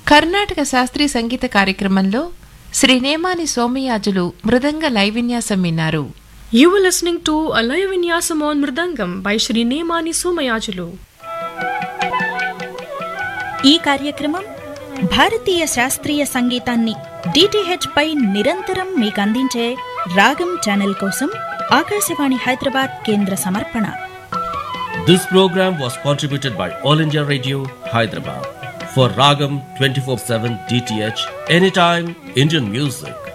కర్ణాటక శాస్త్రీయ సంగీత కార్యక్రమంలో శ్రీ నేమాని సోమయాజులు మృదంగ లైవ్ విన్యాసం విన్నారు You were listening to a live vinyasam on Mridangam by Shri Nemani Somayajulu. ఈ కార్యక్రమం భారతీయ శాస్త్రీయ సంగీతాన్ని డిటిహెచ్ పై నిరంతరం మీకు అందించే రాగం ఛానల్ కోసం ఆకాశవాణి హైదరాబాద్ కేంద్ర సమర్పణ This program was contributed by All India Radio, Hyderabad. For Ragam 24 7 DTH, anytime Indian music.